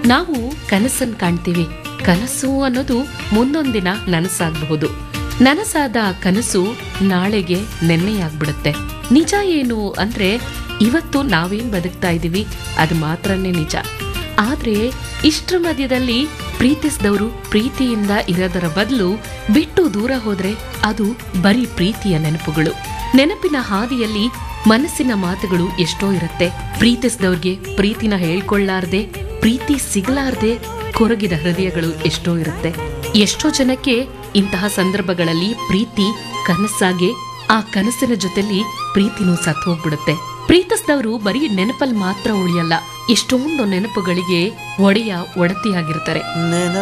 ನಾವು ಕನಸನ್ ಕಾಣ್ತೀವಿ ಕನಸು ಅನ್ನೋದು ಮುಂದೊಂದಿನ ನನಸಾಗಬಹುದು ನನಸಾದ ಕನಸು ನಾಳೆಗೆ ನೆನ್ನೆಯಾಗ್ಬಿಡುತ್ತೆ ನಿಜ ಏನು ಅಂದ್ರೆ ಇವತ್ತು ನಾವೇನ್ ಬದುಕ್ತಾ ಇದೀವಿ ಅದು ಮಾತ್ರನೇ ನಿಜ ಆದ್ರೆ ಇಷ್ಟ್ರ ಮಧ್ಯದಲ್ಲಿ ಪ್ರೀತಿಸಿದವರು ಪ್ರೀತಿಯಿಂದ ಇರೋದರ ಬದಲು ಬಿಟ್ಟು ದೂರ ಹೋದ್ರೆ ಅದು ಬರೀ ಪ್ರೀತಿಯ ನೆನಪುಗಳು ನೆನಪಿನ ಹಾದಿಯಲ್ಲಿ ಮನಸ್ಸಿನ ಮಾತುಗಳು ಎಷ್ಟೋ ಇರುತ್ತೆ ಪ್ರೀತಿಸಿದವ್ರಿಗೆ ಪ್ರೀತಿನ ಹೇಳ್ಕೊಳ್ಳಾರ್ದೆ ಪ್ರೀತಿ ಸಿಗಲಾರ್ದೆ ಕೊರಗಿದ ಹೃದಯಗಳು ಎಷ್ಟೋ ಇರುತ್ತೆ ಎಷ್ಟೋ ಜನಕ್ಕೆ ಇಂತಹ ಸಂದರ್ಭಗಳಲ್ಲಿ ಪ್ರೀತಿ ಕನಸಾಗೆ ಆ ಕನಸಿನ ಜೊತೆಲಿ ಪ್ರೀತಿನೂ ಸತ್ತು ಹೋಗ್ಬಿಡುತ್ತೆ ಪ್ರೀತಿಸಿದವರು ಬರೀ ನೆನಪಲ್ಲಿ ಮಾತ್ರ ಉಳಿಯಲ್ಲ ಎಷ್ಟೊಂದು ನೆನಪುಗಳಿಗೆ ಒಡೆಯ ಒಡತಿಯಾಗಿರ್ತಾರೆ ನೆನ